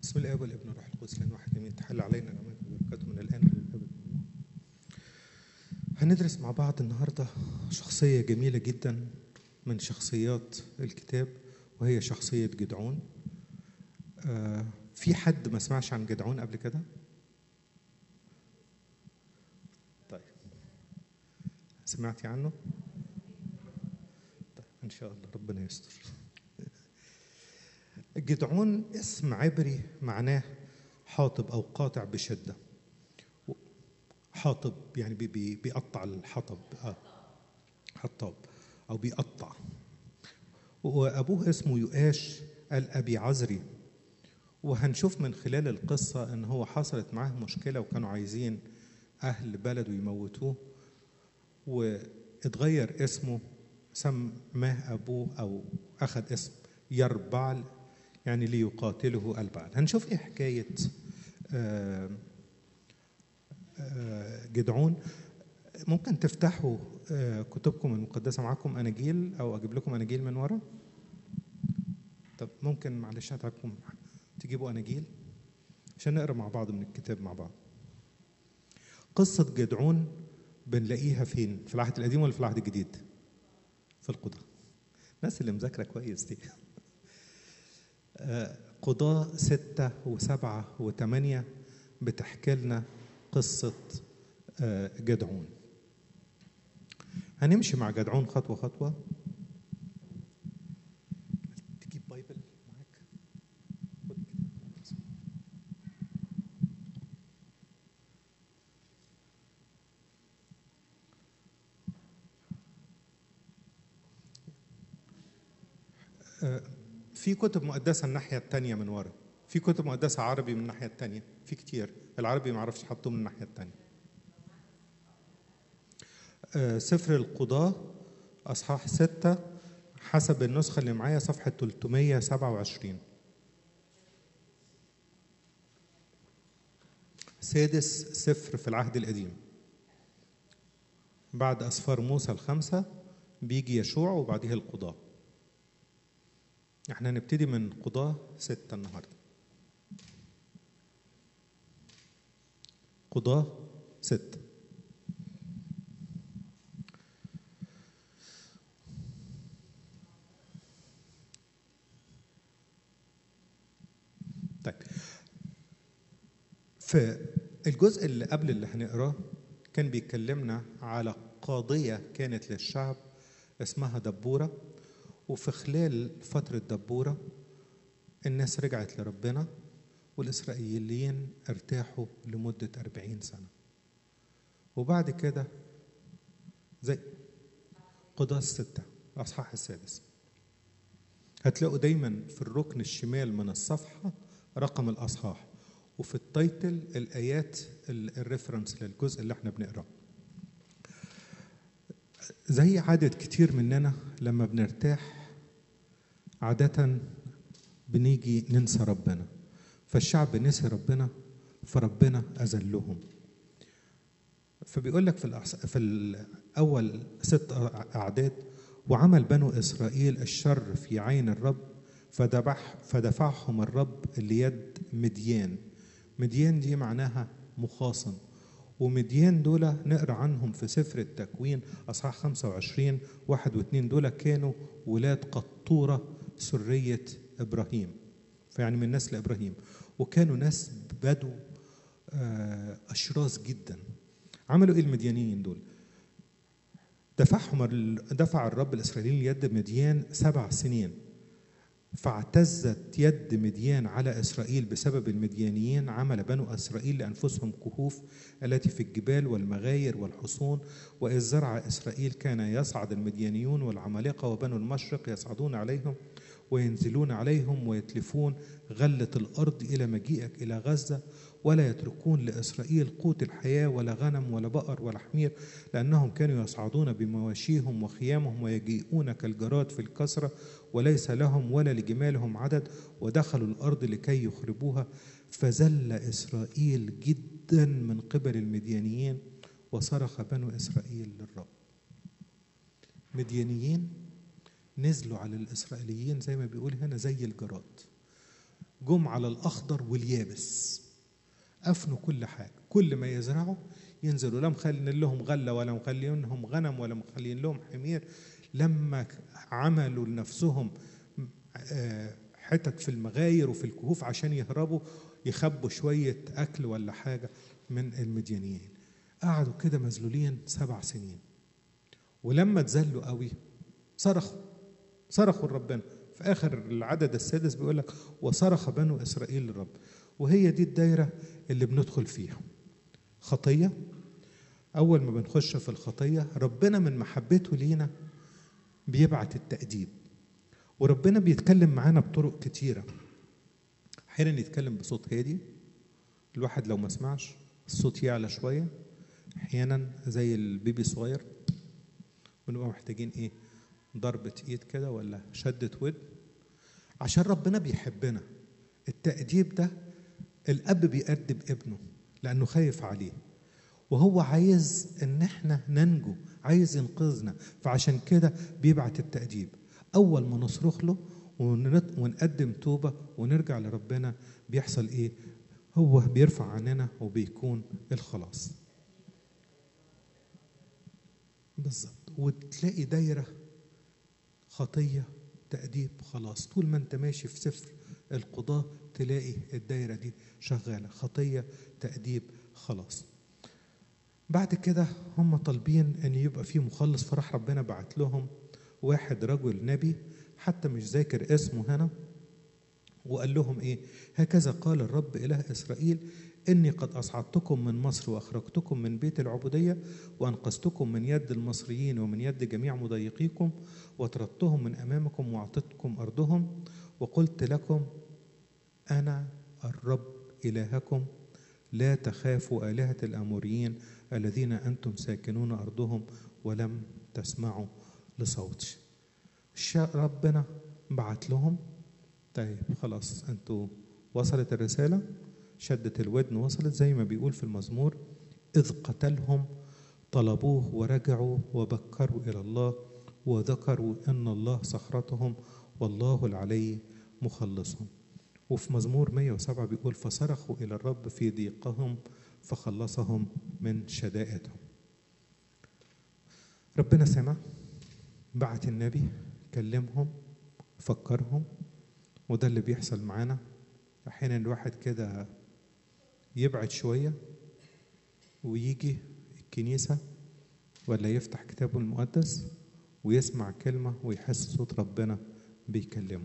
بسم الله والابن والروح القدس لان واحد يمين تحل علينا نعمته وبركاته من الان وللابد هندرس مع بعض النهارده شخصيه جميله جدا من شخصيات الكتاب وهي شخصيه جدعون آه في حد ما سمعش عن جدعون قبل كده طيب سمعتي عنه طيب ان شاء الله ربنا يستر جدعون اسم عبري معناه حاطب او قاطع بشده حاطب يعني بي بي بيقطع الحطب آه. حطاب او بيقطع وابوه اسمه يؤاش الابي عزري وهنشوف من خلال القصه ان هو حصلت معاه مشكله وكانوا عايزين اهل بلده يموتوه واتغير اسمه سماه ابوه او اخذ اسم يربعل يعني ليقاتله البعل هنشوف ايه حكايه آه آه جدعون ممكن تفتحوا آه كتبكم المقدسه معاكم اناجيل او اجيب لكم اناجيل من ورا طب ممكن معلش هتعبكم تجيبوا اناجيل عشان نقرا مع بعض من الكتاب مع بعض قصه جدعون بنلاقيها فين في العهد القديم ولا في العهد الجديد في القضاء الناس اللي مذاكره كويس دي قضاة ستة وسبعة وثمانية بتحكي لنا قصة جدعون هنمشي مع جدعون خطوة خطوة تجيب بايبل معاك في كتب مقدسة الناحية التانية من ورا في كتب مقدسة عربي من الناحية التانية في كتير العربي ما عرفش حطوه من الناحية التانية آه سفر القضاة أصحاح ستة حسب النسخة اللي معايا صفحة 327 سادس سفر في العهد القديم بعد أسفار موسى الخمسة بيجي يشوع وبعديه القضاه احنا هنبتدي من قضاة ستة النهاردة قضاة ستة طيب في الجزء اللي قبل اللي هنقراه كان بيكلمنا على قاضية كانت للشعب اسمها دبورة وفي خلال فترة دبورة الناس رجعت لربنا والإسرائيليين ارتاحوا لمدة أربعين سنة وبعد كده زي قضاة الستة الأصحاح السادس هتلاقوا دايما في الركن الشمال من الصفحة رقم الأصحاح وفي التايتل الآيات الريفرنس للجزء اللي احنا بنقراه زي عادة كتير مننا لما بنرتاح عادة بنيجي ننسى ربنا فالشعب نسي ربنا فربنا أذلهم فبيقول لك في الأحس... في الأول ست أعداد وعمل بنو إسرائيل الشر في عين الرب فدبح فدفعهم الرب ليد مديان مديان دي معناها مخاصم ومديان دول نقرا عنهم في سفر التكوين اصحاح 25 واحد واثنين دول كانوا ولاد قطوره سريه ابراهيم فيعني من نسل ابراهيم وكانوا ناس بدو اشراس جدا عملوا ايه المديانيين دول؟ دفعهم دفع الرب الاسرائيليين يد مديان سبع سنين فاعتزت يد مديان على اسرائيل بسبب المديانيين عمل بنو اسرائيل لانفسهم كهوف التي في الجبال والمغاير والحصون واذ زرع اسرائيل كان يصعد المديانيون والعمالقه وبنو المشرق يصعدون عليهم وينزلون عليهم ويتلفون غله الارض الى مجيئك الى غزه ولا يتركون لاسرائيل قوت الحياه ولا غنم ولا بقر ولا حمير لانهم كانوا يصعدون بمواشيهم وخيامهم ويجيئون كالجراد في الكسره وليس لهم ولا لجمالهم عدد ودخلوا الارض لكي يخربوها فزل اسرائيل جدا من قبل المديانيين وصرخ بنو اسرائيل للرب مديانيين نزلوا على الاسرائيليين زي ما بيقول هنا زي الجراد جم على الأخضر واليابس أفنوا كل حاجة كل ما يزرعوا ينزلوا لا مخلين لهم غلة ولا مخلين لهم غنم ولا مخلين لهم حمير لما عملوا لنفسهم آه، حتت في المغاير وفي الكهوف عشان يهربوا يخبوا شوية أكل ولا حاجة من المديانيين قعدوا كده مذلولين سبع سنين ولما اتذلوا قوي صرخوا صرخوا لربنا في آخر العدد السادس بيقول لك وصرخ بنو إسرائيل للرب وهي دي الدايرة اللي بندخل فيها خطية أول ما بنخش في الخطية ربنا من محبته لينا بيبعت التأديب وربنا بيتكلم معانا بطرق كتيرة أحيانا يتكلم بصوت هادي الواحد لو ما سمعش الصوت يعلى شوية أحيانا زي البيبي صغير ونبقى محتاجين إيه ضربة إيد كده ولا شدة ود عشان ربنا بيحبنا التأديب ده الأب بيأدب ابنه لأنه خايف عليه وهو عايز ان احنا ننجو عايز ينقذنا فعشان كده بيبعت التأديب اول ما نصرخ له ونقدم توبة ونرجع لربنا بيحصل ايه هو بيرفع عننا وبيكون الخلاص بالظبط وتلاقي دايرة خطية تأديب خلاص طول ما انت ماشي في سفر القضاء تلاقي الدايرة دي شغالة خطية تأديب خلاص بعد كده هم طالبين ان يبقى في مخلص فراح ربنا بعت لهم واحد رجل نبي حتى مش ذاكر اسمه هنا وقال لهم ايه هكذا قال الرب اله اسرائيل اني قد اصعدتكم من مصر واخرجتكم من بيت العبوديه وانقذتكم من يد المصريين ومن يد جميع مضايقيكم وطردتهم من امامكم واعطيتكم ارضهم وقلت لكم انا الرب الهكم لا تخافوا الهه الاموريين الذين أنتم ساكنون أرضهم ولم تسمعوا لصوتي ربنا بعت لهم طيب خلاص أنتوا وصلت الرسالة شدت الودن وصلت زي ما بيقول في المزمور إذ قتلهم طلبوه ورجعوا وبكروا إلى الله وذكروا أن الله صخرتهم والله العلي مخلصهم وفي مزمور 107 بيقول فصرخوا إلى الرب في ضيقهم فخلصهم من شدائدهم ربنا سمع بعت النبي كلمهم فكرهم وده اللي بيحصل معانا احيانا الواحد كده يبعد شويه ويجي الكنيسه ولا يفتح كتابه المقدس ويسمع كلمه ويحس صوت ربنا بيكلمه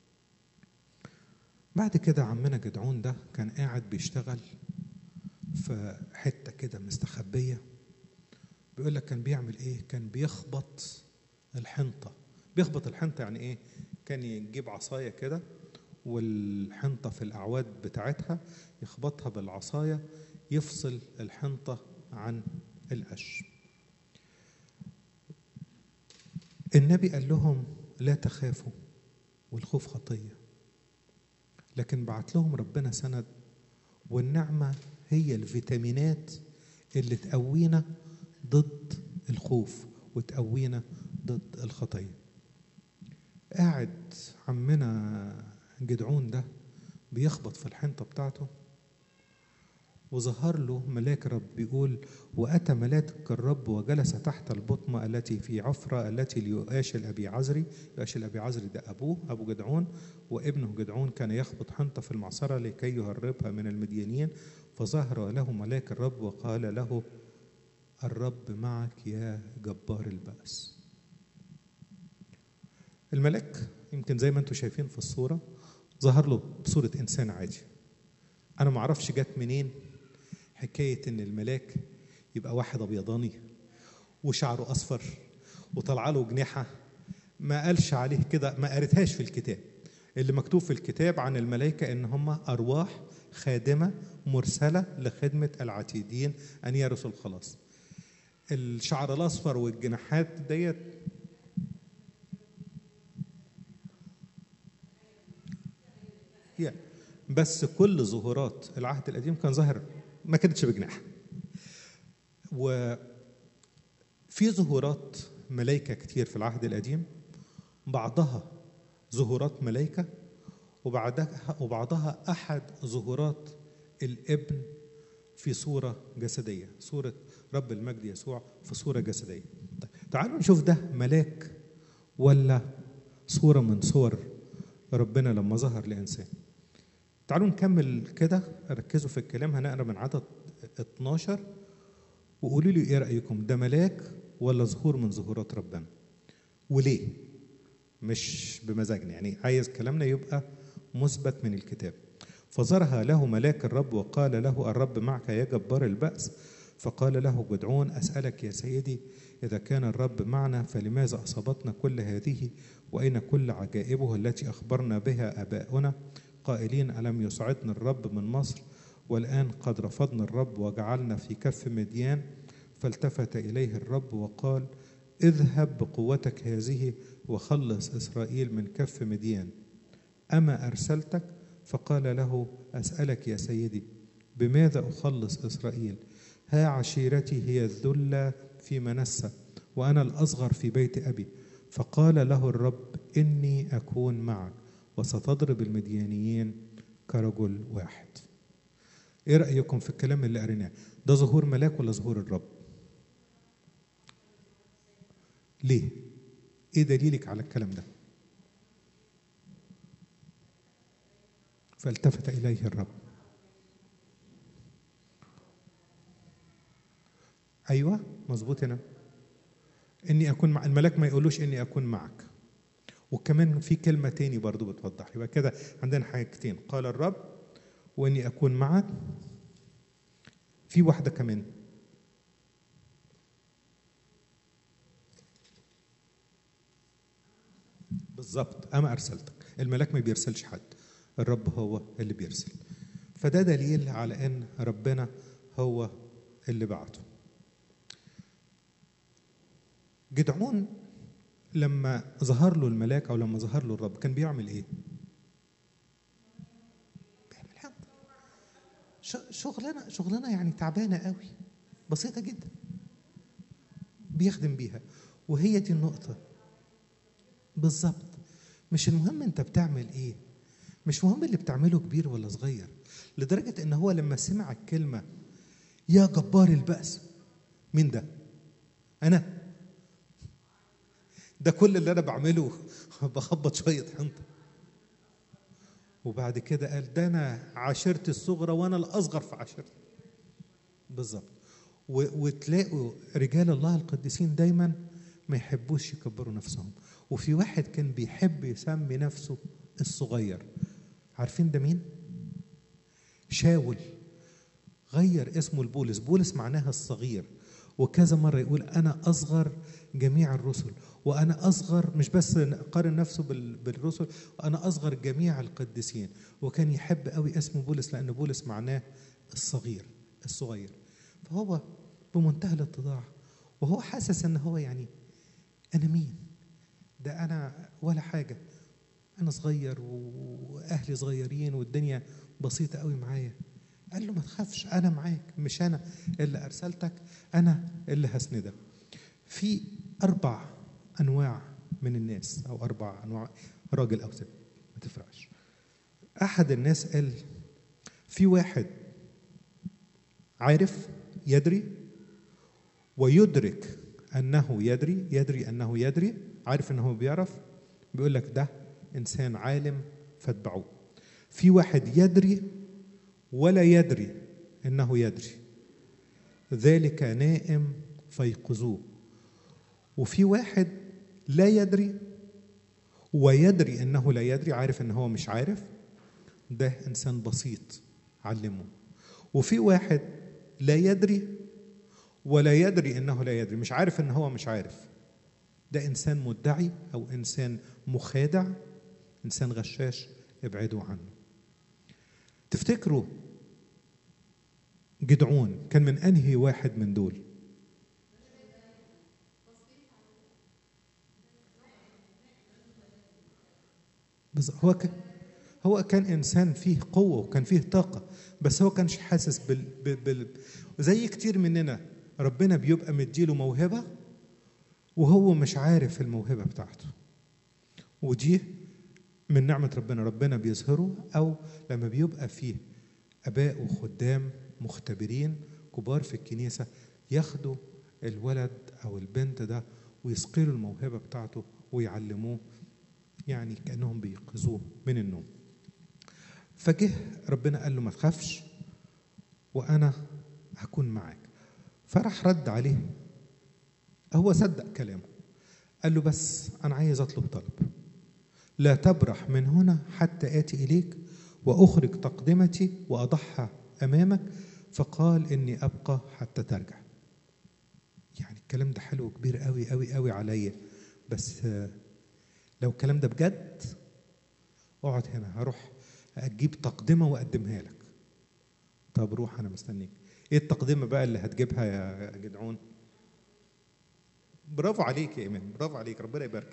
بعد كده عمنا جدعون ده كان قاعد بيشتغل في حتة كده مستخبية بيقول لك كان بيعمل ايه كان بيخبط الحنطة بيخبط الحنطة يعني ايه كان يجيب عصاية كده والحنطة في الأعواد بتاعتها يخبطها بالعصاية يفصل الحنطة عن القش النبي قال لهم لا تخافوا والخوف خطية لكن بعت لهم ربنا سند والنعمة هي الفيتامينات اللي تقوينا ضد الخوف وتقوينا ضد الخطية قاعد عمنا جدعون ده بيخبط في الحنطة بتاعته وظهر له ملاك رب بيقول وأتى ملاك الرب وجلس تحت البطمة التي في عفرة التي ليؤاش الأبي عزري يؤاش الأبي عزري ده أبوه أبو جدعون وابنه جدعون كان يخبط حنطة في المعصرة لكي يهربها من المديانين فظهر له ملاك الرب وقال له الرب معك يا جبار البأس الملاك يمكن زي ما انتم شايفين في الصورة ظهر له بصورة إنسان عادي أنا معرفش جت منين حكاية إن الملاك يبقى واحد أبيضاني وشعره أصفر وطلع له جناحة ما قالش عليه كده ما قريتهاش في الكتاب اللي مكتوب في الكتاب عن الملائكة إن هم أرواح خادمة مرسلة لخدمة العتيدين أن يرثوا الخلاص الشعر الأصفر والجناحات ديت بس كل ظهورات العهد القديم كان ظاهر ما كانتش بجناح وفي ظهورات ملائكة كتير في العهد القديم بعضها ظهورات ملائكة وبعدها وبعضها أحد ظهورات الابن في صورة جسدية صورة رب المجد يسوع في صورة جسدية طيب تعالوا نشوف ده ملاك ولا صورة من صور ربنا لما ظهر لإنسان تعالوا نكمل كده ركزوا في الكلام هنقرا من عدد 12 وقولوا لي ايه رايكم ده ملاك ولا ظهور من ظهورات ربنا وليه مش بمزاجنا يعني عايز كلامنا يبقى مثبت من الكتاب فظهر له ملاك الرب وقال له الرب معك يا جبار البأس فقال له جدعون أسألك يا سيدي إذا كان الرب معنا فلماذا أصابتنا كل هذه وأين كل عجائبه التي أخبرنا بها آباؤنا قائلين ألم يصعدنا الرب من مصر والآن قد رفضنا الرب وجعلنا في كف مديان فالتفت إليه الرب وقال اذهب بقوتك هذه وخلص إسرائيل من كف مديان أما أرسلتك فقال له أسألك يا سيدي بماذا أخلص إسرائيل ها عشيرتي هي الذلة في منسة وأنا الأصغر في بيت أبي فقال له الرب إني أكون معك وستضرب المديانيين كرجل واحد ايه رأيكم في الكلام اللي قريناه ده ظهور ملاك ولا ظهور الرب ليه ايه دليلك على الكلام ده فالتفت إليه الرب أيوة مظبوط هنا إني أكون مع الملاك ما يقولوش إني أكون معك وكمان في كلمة تاني برضو بتوضح يبقى كده عندنا حاجتين قال الرب وإني أكون معك في واحدة كمان بالظبط أما أرسلتك الملاك ما بيرسلش حد الرب هو اللي بيرسل فده دليل على ان ربنا هو اللي بعته جدعون لما ظهر له الملاك او لما ظهر له الرب كان بيعمل ايه بيعمل حاجه شغلانه شغلانه يعني تعبانه قوي بسيطه جدا بيخدم بيها وهي دي النقطه بالظبط مش المهم انت بتعمل ايه مش مهم اللي بتعمله كبير ولا صغير لدرجة ان هو لما سمع الكلمة يا جبار البأس مين ده انا ده كل اللي انا بعمله بخبط شوية حنطة وبعد كده قال ده انا عشيرتي الصغرى وانا الاصغر في عشيرتي بالظبط وتلاقوا رجال الله القديسين دايما ما يحبوش يكبروا نفسهم وفي واحد كان بيحب يسمي نفسه الصغير عارفين ده مين شاول غير اسمه لبولس بولس معناها الصغير وكذا مرة يقول أنا أصغر جميع الرسل وأنا أصغر مش بس قارن نفسه بالرسل أنا أصغر جميع القديسين وكان يحب قوي اسم بولس لأن بولس معناه الصغير الصغير فهو بمنتهى الاتضاع وهو حاسس ان هو يعني انا مين ده انا ولا حاجه انا صغير واهلي صغيرين والدنيا بسيطه قوي معايا قال له ما تخافش انا معاك مش انا اللي ارسلتك انا اللي هسندك في اربع انواع من الناس او اربع انواع راجل او ست ما تفرقش احد الناس قال في واحد عارف يدري ويدرك انه يدري يدري انه يدري عارف انه بيعرف بيقول لك ده انسان عالم فاتبعوه في واحد يدري ولا يدري انه يدري ذلك نائم فيقظوه وفي واحد لا يدري ويدري انه لا يدري عارف ان هو مش عارف ده انسان بسيط علمه وفي واحد لا يدري ولا يدري انه لا يدري مش عارف ان هو مش عارف ده انسان مدعي او انسان مخادع انسان غشاش ابعدوا عنه تفتكروا جدعون كان من انهي واحد من دول بس هو كان هو كان انسان فيه قوه وكان فيه طاقه بس هو كانش حاسس بال, بال, بال زي كتير مننا ربنا بيبقى مديله موهبه وهو مش عارف الموهبه بتاعته ودي من نعمة ربنا ربنا بيظهره أو لما بيبقى فيه آباء وخدام مختبرين كبار في الكنيسة ياخدوا الولد أو البنت ده ويسقلوا الموهبة بتاعته ويعلموه يعني كأنهم بيقظوه من النوم فجه ربنا قال له ما تخافش وأنا هكون معاك فراح رد عليه هو صدق كلامه قال له بس أنا عايز أطلب طلب لا تبرح من هنا حتى آتي إليك وأخرج تقدمتي وأضعها أمامك فقال إني أبقى حتى ترجع يعني الكلام ده حلو كبير قوي قوي قوي عليا بس لو الكلام ده بجد اقعد هنا هروح اجيب تقدمه واقدمها لك طب روح انا مستنيك ايه التقدمه بقى اللي هتجيبها يا جدعون برافو عليك يا ايمان برافو عليك ربنا يباركك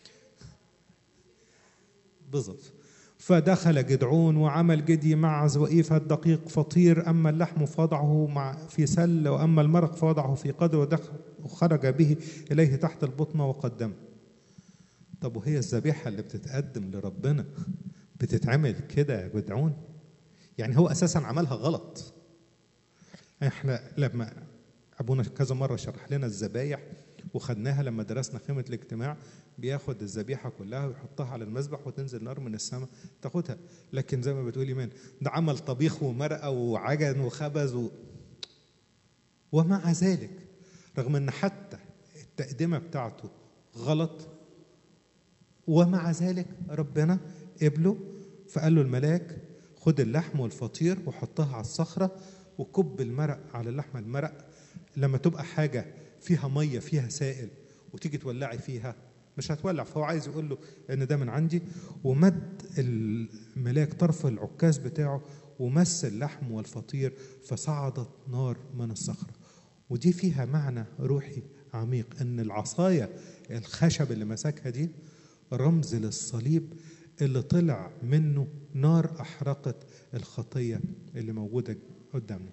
بالظبط فدخل جدعون وعمل جدي معز وإيفة دقيق فطير أما اللحم فوضعه مع في سل وأما المرق فوضعه في قدر ودخل وخرج به إليه تحت البطنة وقدمه طب وهي الذبيحة اللي بتتقدم لربنا بتتعمل كده يا جدعون يعني هو أساسا عملها غلط احنا لما أبونا كذا مرة شرح لنا الذبايح وخدناها لما درسنا خيمة الاجتماع بياخد الذبيحة كلها ويحطها على المذبح وتنزل نار من السماء تاخدها لكن زي ما بتقول إيمان ده عمل طبيخ ومرقة وعجن وخبز و... ومع ذلك رغم ان حتى التقدمة بتاعته غلط ومع ذلك ربنا قبله فقال له الملاك خد اللحم والفطير وحطها على الصخرة وكب المرق على اللحم المرق لما تبقى حاجة فيها مية فيها سائل وتيجي تولعي فيها مش هتولع فهو عايز يقول له ان ده من عندي ومد الملاك طرف العكاز بتاعه ومس اللحم والفطير فصعدت نار من الصخرة ودي فيها معنى روحي عميق ان العصاية الخشب اللي مسكها دي رمز للصليب اللي طلع منه نار احرقت الخطيه اللي موجوده قدامنا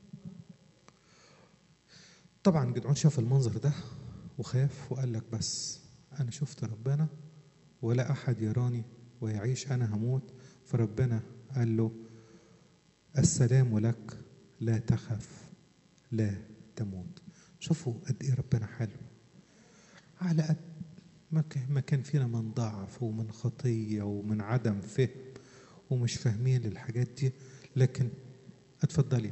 طبعا جدعون شاف المنظر ده وخاف وقال لك بس انا شفت ربنا ولا احد يراني ويعيش انا هموت فربنا قال له السلام لك لا تخف لا تموت شوفوا قد ايه ربنا حلو على قد ما كان فينا من ضعف ومن خطيه ومن عدم فهم ومش فاهمين الحاجات دي لكن اتفضلي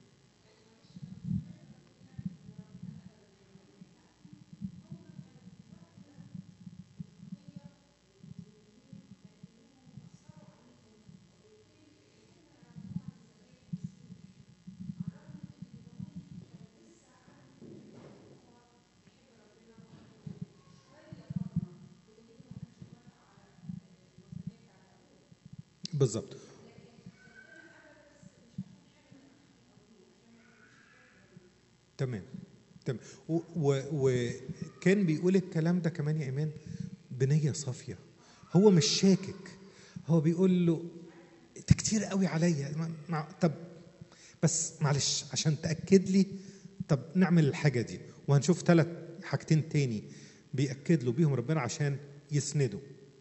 بالظبط تمام تمام وكان بيقول الكلام ده كمان يا ايمان بنيه صافيه هو مش شاكك هو بيقول له انت كتير قوي عليا طب بس معلش عشان تاكد لي طب نعمل الحاجه دي وهنشوف ثلاث حاجتين تاني بيأكد له بيهم ربنا عشان يسنده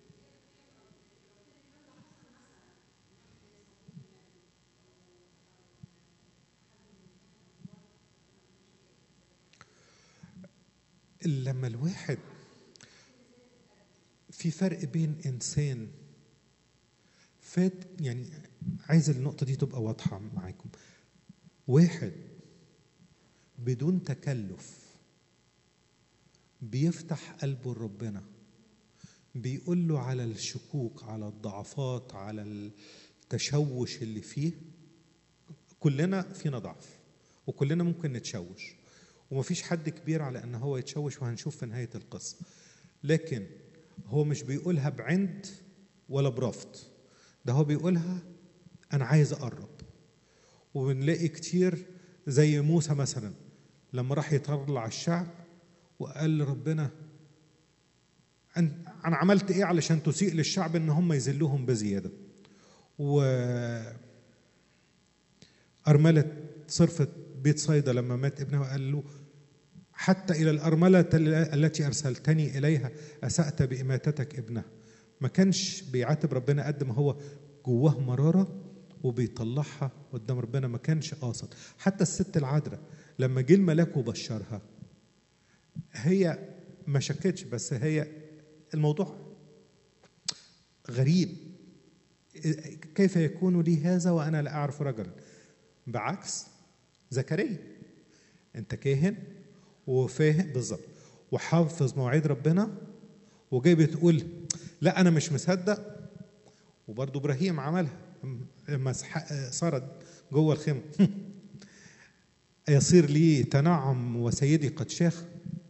لما الواحد في فرق بين انسان فات يعني عايز النقطة دي تبقى واضحة معاكم واحد بدون تكلف بيفتح قلبه لربنا بيقول له على الشكوك على الضعفات على التشوش اللي فيه كلنا فينا ضعف وكلنا ممكن نتشوش ومفيش حد كبير على ان هو يتشوش وهنشوف في نهايه القصه لكن هو مش بيقولها بعند ولا برفض ده هو بيقولها انا عايز اقرب وبنلاقي كتير زي موسى مثلا لما راح يطلع الشعب وقال لربنا انا عملت ايه علشان تسيء للشعب ان هم يذلوهم بزياده و أرملة صرفة بيت صيدا لما مات ابنها قال له حتى إلى الأرملة التي أرسلتني إليها أسأت بإماتتك ابنها ما كانش بيعاتب ربنا قد ما هو جواه مراره وبيطلعها قدام ربنا ما كانش قاصد حتى الست العذراء لما جه الملاك وبشرها هي ما شكتش بس هي الموضوع غريب كيف يكون لي هذا وانا لا اعرف رجلا بعكس زكريا انت كاهن وفاهم بالظبط وحافظ مواعيد ربنا وجاي بتقول لا انا مش مصدق وبرضه ابراهيم عملها لما صارت جوه الخيمه يصير لي تنعم وسيدي قد شاخ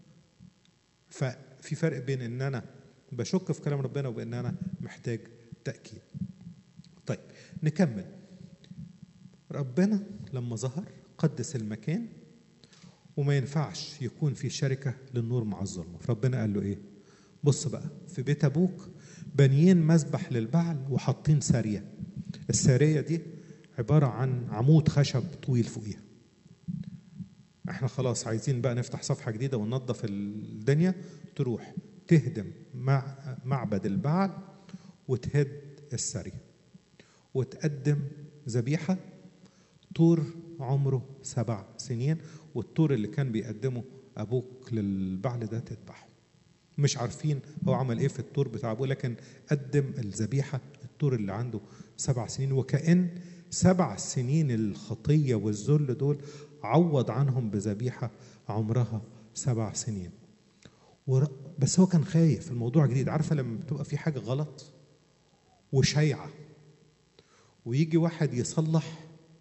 ففي فرق بين ان انا بشك في كلام ربنا وبان انا محتاج تاكيد طيب نكمل ربنا لما ظهر قدس المكان وما ينفعش يكون في شركه للنور مع الظلمه فربنا قال له ايه بص بقى في بيت ابوك بانيين مذبح للبعل وحاطين ساريه الساريه دي عباره عن عمود خشب طويل فوقيها احنا خلاص عايزين بقى نفتح صفحه جديده وننظف الدنيا تروح تهدم مع معبد البعل وتهد الساريه وتقدم ذبيحه طور عمره سبع سنين والطور اللي كان بيقدمه ابوك للبعل ده تذبحه مش عارفين هو عمل ايه في الطور بتاع ابوه لكن قدم الذبيحه الطور اللي عنده سبع سنين وكأن سبع سنين الخطيه والذل دول عوض عنهم بذبيحه عمرها سبع سنين ور... بس هو كان خايف الموضوع جديد عارفه لما بتبقى في حاجه غلط وشايعه ويجي واحد يصلح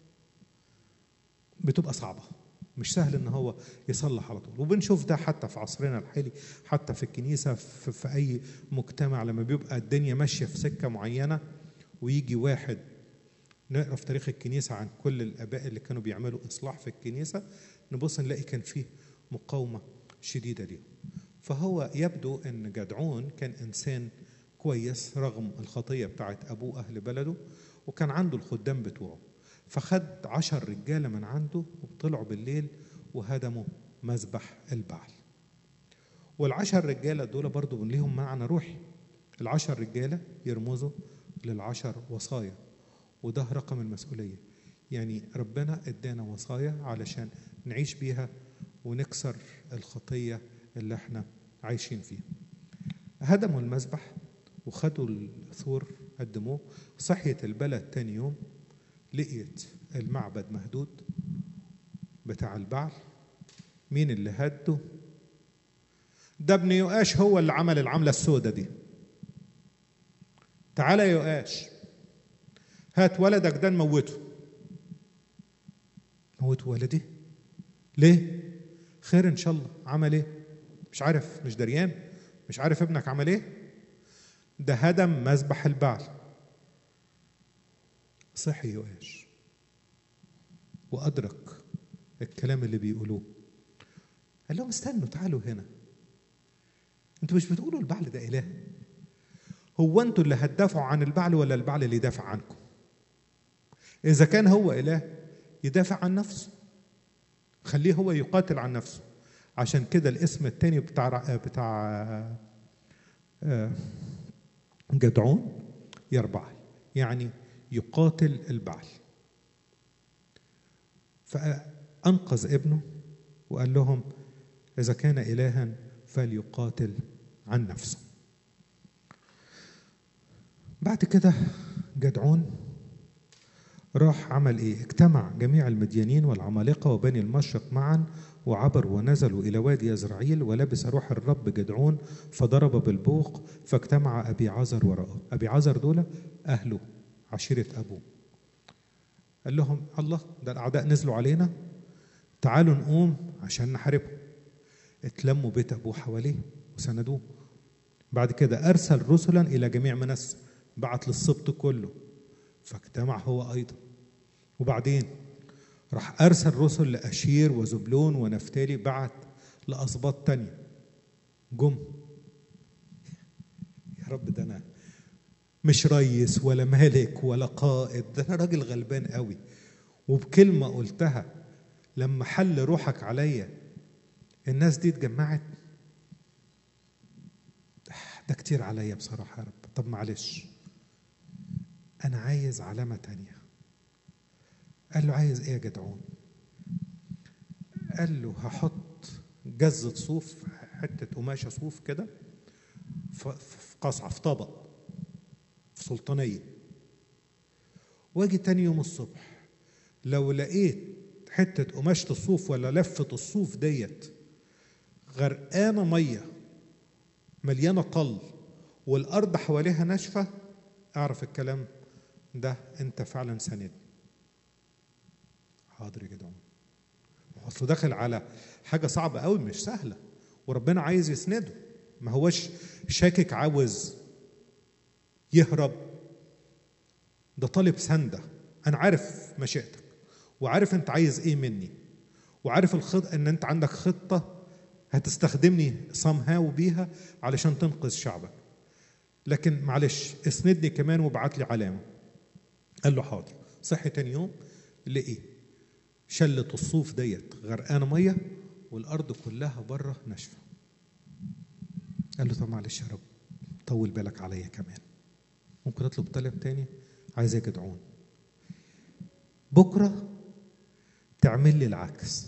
بتبقى صعبه مش سهل ان هو يصلح على طول وبنشوف ده حتى في عصرنا الحالي حتى في الكنيسه في, في اي مجتمع لما بيبقى الدنيا ماشيه في سكه معينه ويجي واحد نقرا في تاريخ الكنيسه عن كل الاباء اللي كانوا بيعملوا اصلاح في الكنيسه نبص نلاقي كان فيه مقاومه شديده ليهم فهو يبدو ان جدعون كان انسان كويس رغم الخطيه بتاعت ابوه اهل بلده وكان عنده الخدام بتوعه فخد عشر رجاله من عنده وطلعوا بالليل وهدموا مذبح البعل والعشر رجاله دول برضو ليهم معنى روحي العشر رجاله يرمزوا للعشر وصايا وده رقم المسؤوليه يعني ربنا ادانا وصايا علشان نعيش بيها ونكسر الخطيه اللي احنا عايشين فيها هدموا المذبح وخدوا الثور قدموه صحيت البلد تاني يوم لقيت المعبد مهدود بتاع البعل مين اللي هده ده ابن يؤاش هو اللي عمل العملة السودة دي تعالى يا يؤاش هات ولدك ده نموته موت ولدي ليه خير ان شاء الله عمل ايه مش عارف مش دريان مش عارف ابنك عمل ايه ده هدم مذبح البعل صحي يؤاش وأدرك الكلام اللي بيقولوه قال لهم استنوا تعالوا هنا انتوا مش بتقولوا البعل ده إله هو انتوا اللي هتدافعوا عن البعل ولا البعل اللي يدافع عنكم إذا كان هو إله يدافع عن نفسه خليه هو يقاتل عن نفسه عشان كده الاسم التاني بتاع بتاع جدعون يربعل يعني يقاتل البعل فأنقذ ابنه وقال لهم إذا كان إلها فليقاتل عن نفسه بعد كده جدعون راح عمل ايه اجتمع جميع المديانين والعمالقه وبني المشرق معا وعبروا ونزلوا الى وادي يزرعيل ولبس روح الرب جدعون فضرب بالبوق فاجتمع ابي عزر وراءه ابي عزر دول اهله عشيره ابوه قال لهم الله ده الاعداء نزلوا علينا تعالوا نقوم عشان نحاربهم اتلموا بيت ابوه حواليه وسندوه بعد كده ارسل رسلا الى جميع منس بعت للسبط كله فاجتمع هو ايضا وبعدين راح ارسل رسل لاشير وزبلون ونفتالي بعت لاسباط تانية جم يا رب ده انا مش ريس ولا ملك ولا قائد ده انا راجل غلبان قوي وبكلمه قلتها لما حل روحك عليا الناس دي اتجمعت ده كتير عليا بصراحه يا رب طب معلش انا عايز علامه تانية قال له عايز ايه يا جدعون قال له هحط جزة صوف حتة قماشة صوف كده ف- في قصعة في طبق في سلطانية واجي تاني يوم الصبح لو لقيت حتة قماشة الصوف ولا لفة الصوف ديت غرقانة مية مليانة طل والأرض حواليها ناشفة أعرف الكلام ده أنت فعلا سندني حاضر يا جدعان اصله داخل على حاجه صعبه قوي مش سهله وربنا عايز يسنده ما هوش شاكك عاوز يهرب ده طالب سنده انا عارف مشيئتك وعارف انت عايز ايه مني وعارف الخط ان انت عندك خطه هتستخدمني somehow بيها علشان تنقذ شعبك لكن معلش اسندني كمان وابعت لي علامه قال له حاضر صحي تاني يوم لقي شلة الصوف ديت غرقانة مية والأرض كلها بره ناشفة قال له طب معلش يا رب طول بالك عليا كمان ممكن أطلب طلب تاني عايز يا جدعون بكرة تعمل لي العكس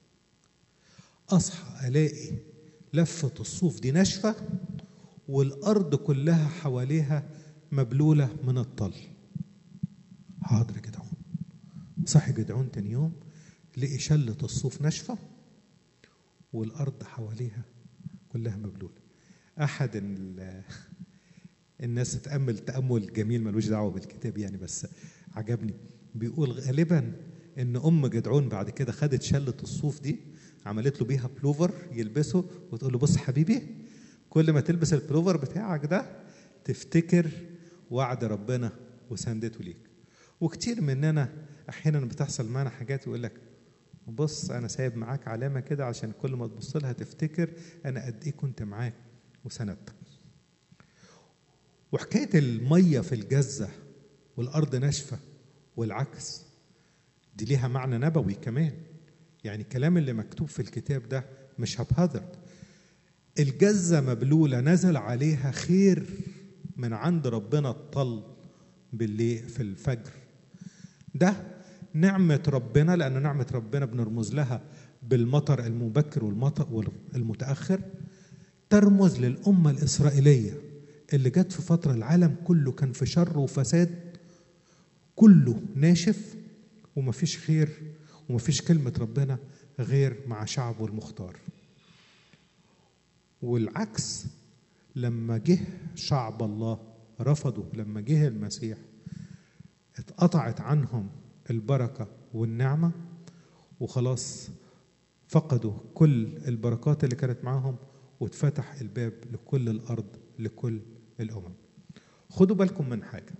أصحى ألاقي لفة الصوف دي ناشفة والأرض كلها حواليها مبلولة من الطل حاضر يا جدعون صحي جدعون تاني يوم لقي شلة الصوف ناشفة والأرض حواليها كلها مبلولة أحد ال- الناس اتأمل تأمل جميل ملوش دعوة بالكتاب يعني بس عجبني بيقول غالبا إن أم جدعون بعد كده خدت شلة الصوف دي عملت له بيها بلوفر يلبسه وتقول له بص حبيبي كل ما تلبس البلوفر بتاعك ده تفتكر وعد ربنا وسندته ليك وكتير مننا احيانا بتحصل معنا حاجات يقول لك بص انا سايب معاك علامه كده عشان كل ما تبص لها تفتكر انا قد ايه كنت معاك وسندتك وحكايه الميه في الجزه والارض ناشفه والعكس دي ليها معنى نبوي كمان يعني الكلام اللي مكتوب في الكتاب ده مش هبهذرد الجزه مبلوله نزل عليها خير من عند ربنا الطل بالليل في الفجر ده نعمة ربنا لأن نعمة ربنا بنرمز لها بالمطر المبكر والمطر والمتأخر ترمز للأمة الإسرائيلية اللي جت في فترة العالم كله كان في شر وفساد كله ناشف ومفيش خير ومفيش كلمة ربنا غير مع شعبه المختار والعكس لما جه شعب الله رفضوا لما جه المسيح اتقطعت عنهم البركة والنعمة وخلاص فقدوا كل البركات اللي كانت معاهم واتفتح الباب لكل الأرض لكل الأمم خدوا بالكم من حاجة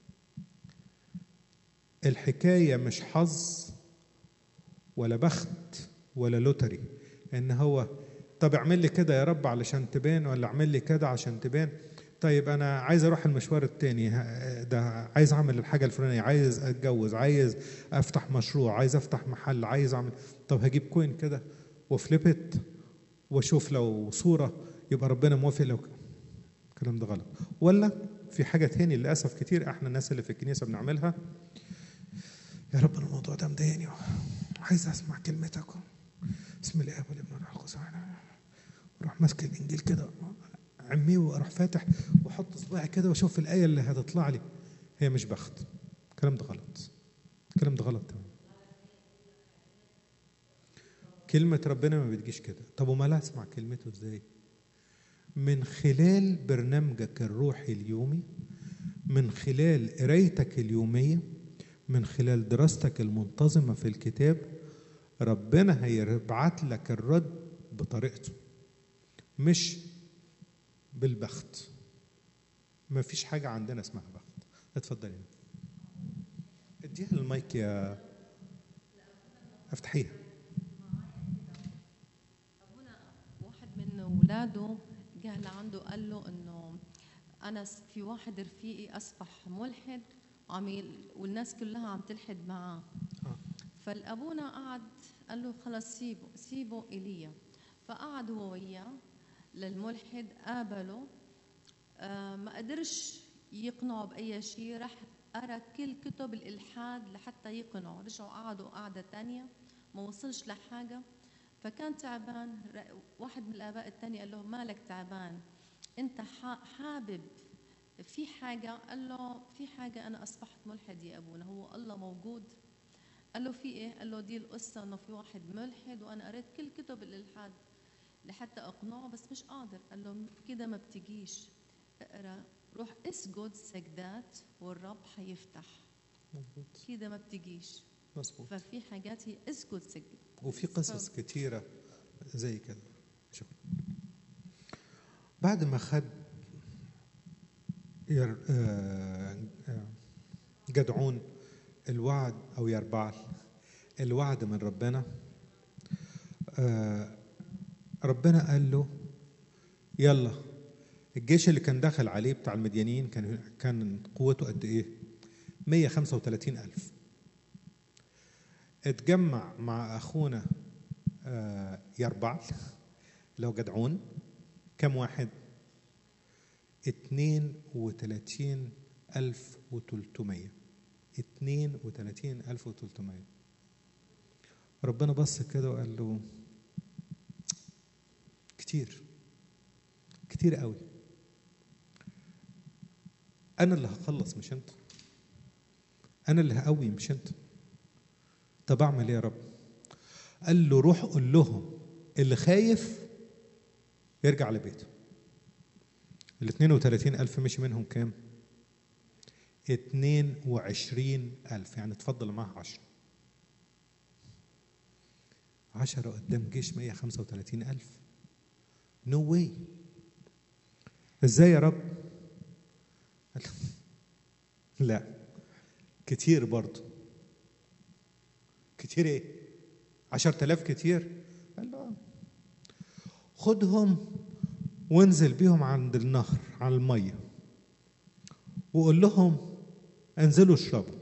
الحكاية مش حظ ولا بخت ولا لوتري ان هو طب اعمل لي كده يا رب علشان تبان ولا اعمل لي كده عشان تبان طيب انا عايز اروح المشوار التاني ده عايز اعمل الحاجه الفلانيه عايز اتجوز عايز افتح مشروع عايز افتح محل عايز اعمل طب هجيب كوين كده وفليبت واشوف لو صوره يبقى ربنا موافق لو الكلام ده غلط ولا في حاجه تاني للاسف كتير احنا الناس اللي في الكنيسه بنعملها يا رب الموضوع ده مضايقني عايز اسمع كلمتك بسم الله والابن والروح القدس اروح ماسك الانجيل كده عميه واروح فاتح واحط صباعي كده واشوف الايه اللي هتطلع لي هي مش بخت الكلام ده غلط الكلام ده غلط تمام كلمة ربنا ما بتجيش كده طب وما اسمع كلمته ازاي من خلال برنامجك الروحي اليومي من خلال قرايتك اليومية من خلال دراستك المنتظمة في الكتاب ربنا هيبعت لك الرد بطريقته مش بالبخت ما فيش حاجة عندنا اسمها بخت اتفضلي اديها المايك يا افتحيها ابونا واحد من اولاده جه لعنده قال له انه انا في واحد رفيقي اصبح ملحد وعم والناس كلها عم تلحد معاه فالابونا قعد قال له خلص سيبه سيبه ايليا فقعد هو وياه للملحد قابله آه، ما قدرش يقنعوا بأي شيء راح قرا كل كتب الإلحاد لحتى يقنعوا رجعوا قعدوا قعدة تانية ما وصلش لحاجة فكان تعبان ر- واحد من الآباء التاني قال له مالك تعبان أنت ح- حابب في حاجة قال له في حاجة أنا أصبحت ملحد يا أبونا هو الله موجود قال له في إيه قال له دي القصة إنه في واحد ملحد وأنا قريت كل كتب الإلحاد لحتى أقنعه بس مش قادر قال له كده ما بتجيش اقرا روح اسجد سجدات والرب حيفتح مظبوط كده ما بتجيش مظبوط ففي حاجات هي اسجد سجد وفي قصص كتيرة زي كده شكرا بعد ما خد ير... آه، آه، جدعون الوعد أو يربعل الوعد من ربنا آه، ربنا قال له يلا الجيش اللي كان داخل عليه بتاع المديانين كان كان قوته قد ايه 135 ألف اتجمع مع اخونا آه، يربعل لو جدعون كم واحد 32 ألف وتلتمية 32 ألف وتلتمية ربنا بص كده وقال له كتير كتير قوي أنا اللي هخلص مش أنت أنا اللي هقوي مش أنت طب أعمل إيه يا رب قال له روح قول لهم اللي خايف يرجع لبيته ال 32 ألف مشي منهم كام؟ 22 ألف يعني تفضل معاه 10 10 قدام جيش 135 ألف نو no واي ازاي يا رب؟ قال له، لا كتير برضه كتير ايه؟ 10000 كتير؟ قال له آه. خدهم وانزل بيهم عند النهر على الميه وقول لهم انزلوا اشربوا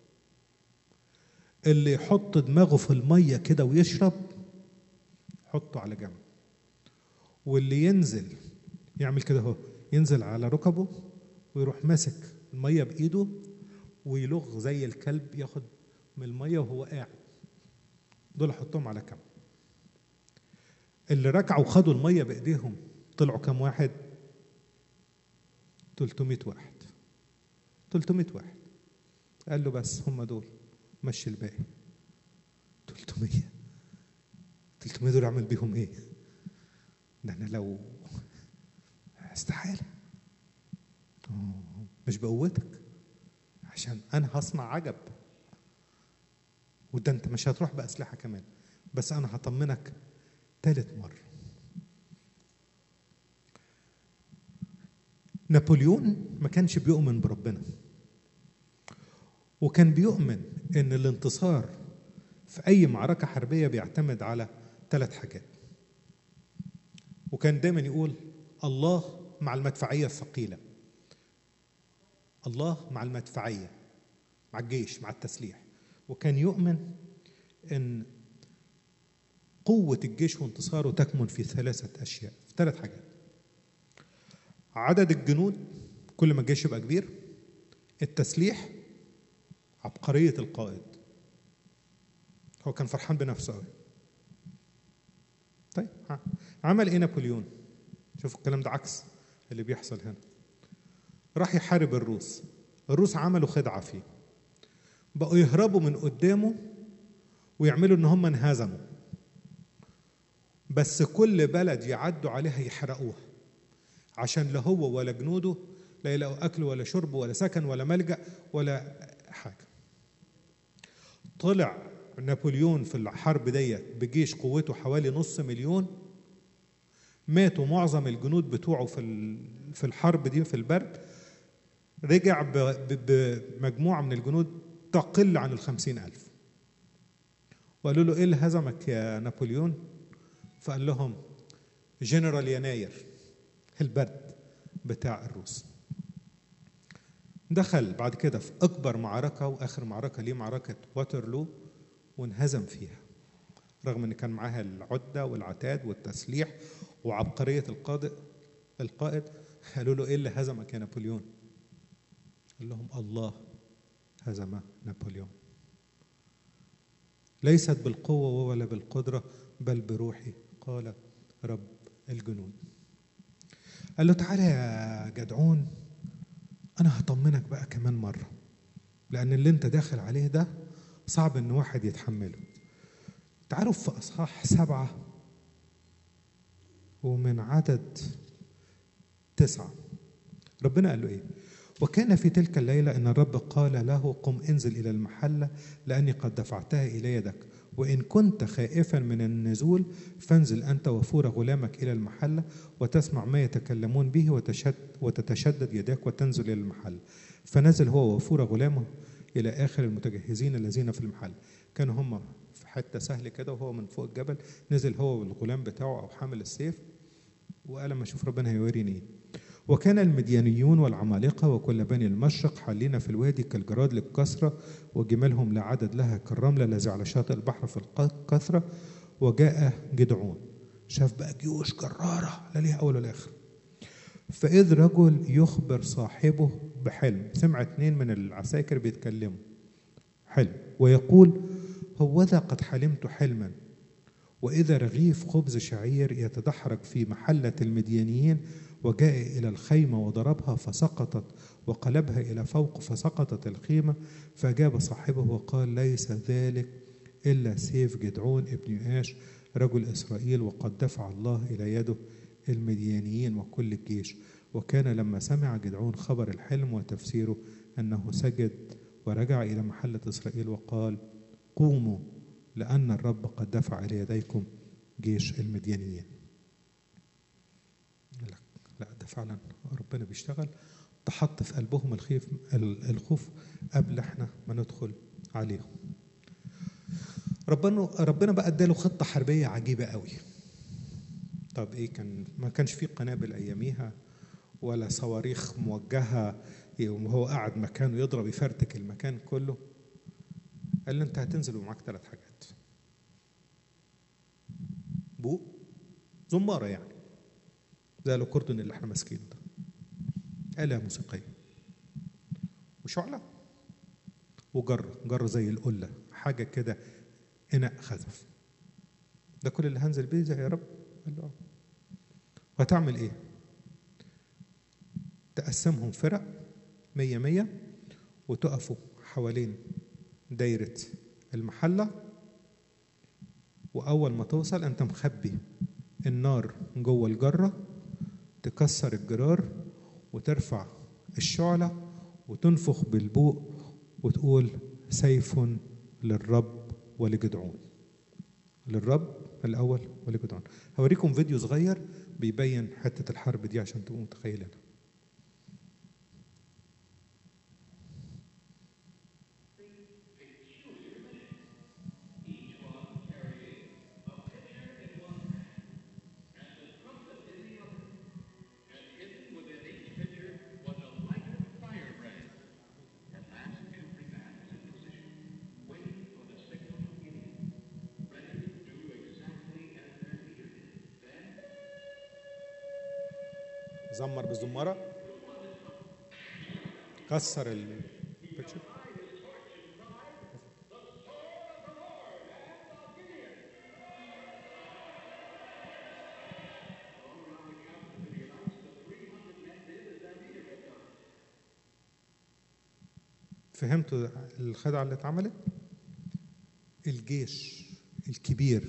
اللي يحط دماغه في الميه كده ويشرب حطه على جنب واللي ينزل يعمل كده اهو ينزل على ركبه ويروح ماسك الميه بايده ويلغ زي الكلب ياخد من الميه وهو قاعد دول احطهم على كم اللي ركعوا وخدوا الميه بايديهم طلعوا كم واحد 300 واحد 300 واحد قال له بس هم دول مشي الباقي 300 300 دول اعمل بيهم ايه ده انا لو استحاله أوه، مش بقوتك عشان انا هصنع عجب وده انت مش هتروح باسلحه كمان بس انا هطمنك ثالث مره نابليون ما كانش بيؤمن بربنا وكان بيؤمن ان الانتصار في اي معركه حربيه بيعتمد على ثلاث حاجات وكان دايما يقول الله مع المدفعيه الثقيله الله مع المدفعيه مع الجيش مع التسليح وكان يؤمن ان قوه الجيش وانتصاره تكمن في ثلاثه اشياء في ثلاث حاجات عدد الجنود كل ما الجيش يبقى كبير التسليح عبقرية القائد هو كان فرحان بنفسه قوي طيب ها. عمل ايه نابليون شوفوا الكلام ده عكس اللي بيحصل هنا راح يحارب الروس الروس عملوا خدعة فيه بقوا يهربوا من قدامه ويعملوا ان هم انهزموا بس كل بلد يعدوا عليها يحرقوها عشان لا هو ولا جنوده لا يلاقوا اكل ولا شرب ولا سكن ولا ملجا ولا حاجه طلع نابليون في الحرب ديت بجيش قوته حوالي نص مليون ماتوا معظم الجنود بتوعه في ال- في الحرب دي في البرد رجع ب- ب- بمجموعة من الجنود تقل عن الخمسين ألف وقالوا له إيه اللي هزمك يا نابليون فقال لهم جنرال يناير البرد بتاع الروس دخل بعد كده في أكبر معركة وآخر معركة ليه معركة واترلو وانهزم فيها رغم ان كان معاها العده والعتاد والتسليح وعبقريه القائد القائد قالوا له ايه اللي هزمك يا نابليون قال لهم الله هزم نابليون ليست بالقوة ولا بالقدرة بل بروحي قال رب الجنود قال له تعالى يا جدعون أنا هطمنك بقى كمان مرة لأن اللي أنت داخل عليه ده صعب إن واحد يتحمله تعالوا في أصحاح سبعة ومن عدد تسعة ربنا قال له إيه وكان في تلك الليلة أن الرب قال له قم انزل إلى المحلة لأني قد دفعتها إلى يدك وإن كنت خائفا من النزول فانزل أنت وفور غلامك إلى المحلة وتسمع ما يتكلمون به وتشد وتتشدد يداك وتنزل إلى المحل فنزل هو وفور غلامه إلى آخر المتجهزين الذين في المحل كانوا هم في حتة سهل كده وهو من فوق الجبل نزل هو والغلام بتاعه أو حامل السيف وقال لما أشوف ربنا هيوريني إيه وكان المديانيون والعمالقة وكل بني المشرق حالين في الوادي كالجراد للكثرة وجمالهم لا عدد لها كالرمل الذي على شاطئ البحر في الكثرة وجاء جدعون شاف بقى جيوش جرارة لا ليها أول ولا آخر فإذ رجل يخبر صاحبه بحلم سمع اتنين من العساكر بيتكلموا حلم ويقول هوذا قد حلمت حلما وإذا رغيف خبز شعير يتدحرج في محلة المديانيين وجاء إلى الخيمة وضربها فسقطت وقلبها إلى فوق فسقطت الخيمة فأجاب صاحبه وقال ليس ذلك إلا سيف جدعون ابن يؤاش رجل إسرائيل وقد دفع الله إلى يده المديانيين وكل الجيش وكان لما سمع جدعون خبر الحلم وتفسيره أنه سجد ورجع إلى محلة إسرائيل وقال قوموا لأن الرب قد دفع إلى يديكم جيش المديانيين لا ده فعلا ربنا بيشتغل تحط في قلبهم الخيف الخوف قبل احنا ما ندخل عليهم ربنا ربنا بقى اداله خطه حربيه عجيبه قوي طب ايه كان ما كانش في قنابل اياميها ولا صواريخ موجهه وهو قاعد مكانه يضرب يفرتك المكان كله قال له انت هتنزل ومعاك ثلاث حاجات بوق زماره يعني زي الاكوردون اللي احنا ماسكينه ده آلة موسيقية وشعلة وجر جر زي القلة حاجة كده إناء خزف ده كل اللي هنزل بيه زي يا رب قال له وهتعمل إيه؟ تقسمهم فرق مية مية وتقفوا حوالين دايرة المحلة وأول ما توصل أنت مخبي النار جوه الجرة تكسر الجرار وترفع الشعلة وتنفخ بالبوق وتقول سيف للرب ولجدعون للرب الأول ولجدعون هوريكم فيديو صغير بيبين حتة الحرب دي عشان تبقوا متخيلينها زمر بالزمارة كسر البيكتشر فهمتوا الخدعة اللي اتعملت؟ الجيش الكبير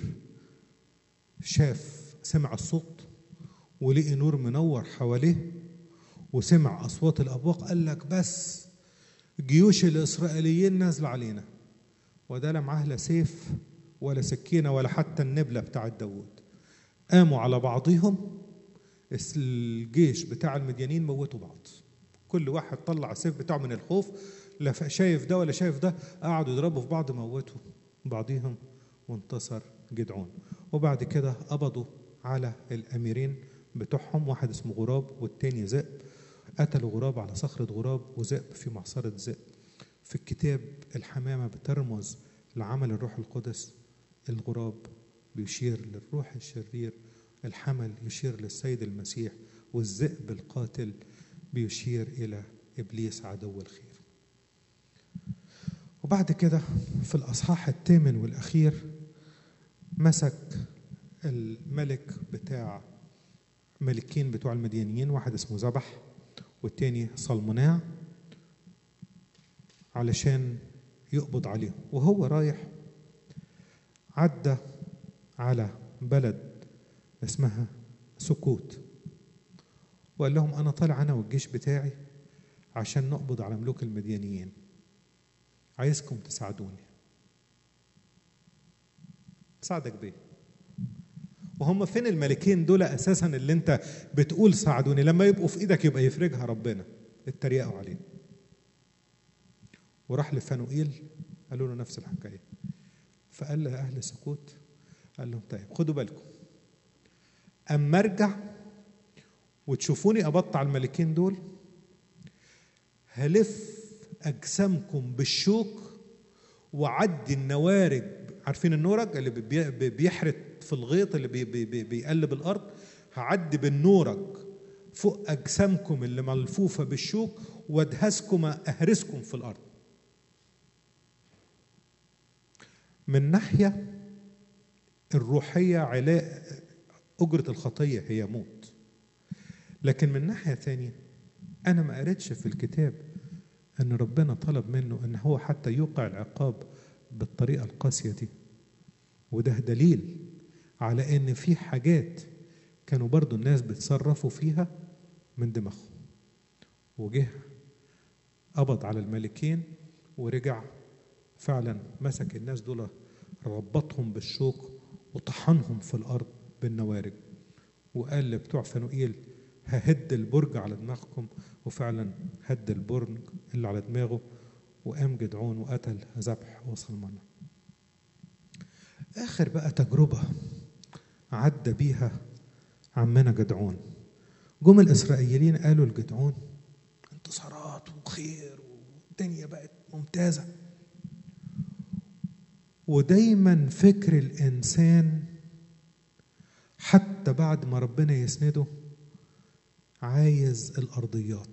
شاف سمع الصوت ولقي نور منور حواليه وسمع اصوات الابواق قال لك بس جيوش الاسرائيليين نازله علينا وده لا معاه لا سيف ولا سكينه ولا حتى النبله بتاعه داوود قاموا على بعضهم الجيش بتاع المديانين موتوا بعض كل واحد طلع السيف بتاعه من الخوف لا شايف ده ولا شايف ده قعدوا يضربوا في بعض موتوا بعضيهم وانتصر جدعون وبعد كده قبضوا على الاميرين بتوعهم واحد اسمه غراب والتاني ذئب قتلوا غراب على صخرة غراب وذئب في معصرة ذئب في الكتاب الحمامة بترمز لعمل الروح القدس الغراب بيشير للروح الشرير الحمل يشير للسيد المسيح والذئب القاتل بيشير إلى إبليس عدو الخير وبعد كده في الأصحاح الثامن والأخير مسك الملك بتاع ملكين بتوع المديانيين واحد اسمه ذبح والتاني صلمناع علشان يقبض عليهم وهو رايح عدى على بلد اسمها سكوت وقال لهم انا طالع انا والجيش بتاعي عشان نقبض على ملوك المديانيين عايزكم تساعدوني ساعدك بيه وهم فين الملكين دول اساسا اللي انت بتقول ساعدوني لما يبقوا في ايدك يبقى يفرجها ربنا اتريقوا عليه وراح لفانوئيل قالوا له نفس الحكايه فقال لاهل سكوت قال لهم طيب خدوا بالكم اما ارجع وتشوفوني ابطع الملكين دول هلف اجسامكم بالشوك وعدي النوارج عارفين النورج اللي بي- بيحرت في الغيط اللي بي بي بي بيقلب الارض هعدي بالنورج فوق اجسامكم اللي ملفوفه بالشوك وادهسكم اهرسكم في الارض من ناحيه الروحيه علاء اجره الخطيه هي موت لكن من ناحيه ثانيه انا ما قريتش في الكتاب ان ربنا طلب منه ان هو حتى يوقع العقاب بالطريقه القاسيه دي وده دليل على ان في حاجات كانوا برضو الناس بيتصرفوا فيها من دماغهم وجه قبض على الملكين ورجع فعلا مسك الناس دول ربطهم بالشوك وطحنهم في الارض بالنوارج وقال لبتوع فنوئيل ههد البرج على دماغكم وفعلا هد البرج اللي على دماغه وقام جدعون وقتل ذبح وصلمنة آخر بقى تجربة عدى بيها عمنا جدعون جم الإسرائيليين قالوا لجدعون انتصارات وخير والدنيا بقت ممتازة ودايما فكر الإنسان حتى بعد ما ربنا يسنده عايز الأرضيات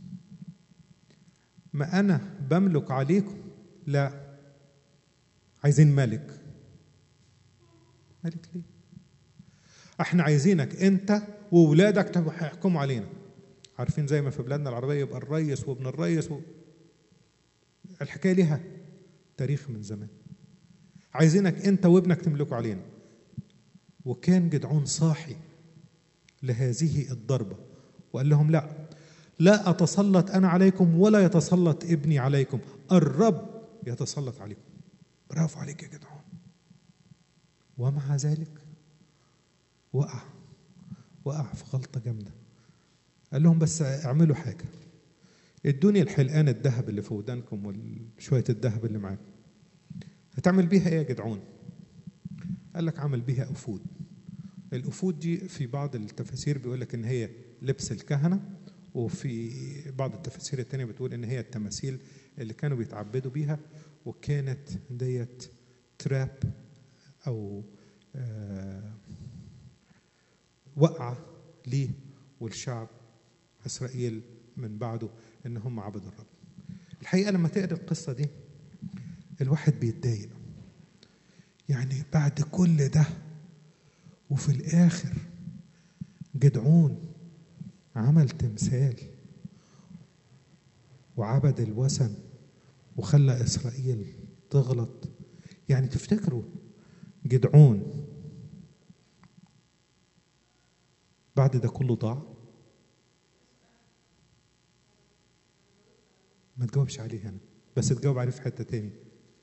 ما أنا بملك عليكم لا عايزين ملك ملك ليه احنا عايزينك انت وولادك تبقوا هيحكموا علينا عارفين زي ما في بلادنا العربية يبقى الريس وابن الريس و... الحكاية ليها تاريخ من زمان عايزينك انت وابنك تملكوا علينا وكان جدعون صاحي لهذه الضربة وقال لهم لا لا أتسلط أنا عليكم ولا يتسلط ابني عليكم الرب يتسلط عليكم برافو عليك يا جدعون ومع ذلك وقع وقع في غلطة جامدة قال لهم بس اعملوا حاجة ادوني الحلقان الذهب اللي في ودانكم وشوية الذهب اللي معاكم هتعمل بيها ايه يا جدعون قال لك عمل بيها أفود الأفود دي في بعض التفاسير بيقول لك إن هي لبس الكهنة وفي بعض التفاسير التانية بتقول إن هي التماثيل اللي كانوا بيتعبدوا بيها وكانت ديت تراب أو آه وقعة ليه والشعب إسرائيل من بعده إن هم عبدوا الرب الحقيقة لما تقرأ القصة دي الواحد بيتضايق يعني بعد كل ده وفي الآخر جدعون عمل تمثال وعبد الوثن وخلى إسرائيل تغلط يعني تفتكروا جدعون بعد ده كله ضاع ما تجاوبش عليه هنا بس تجاوب عليه في حتة تاني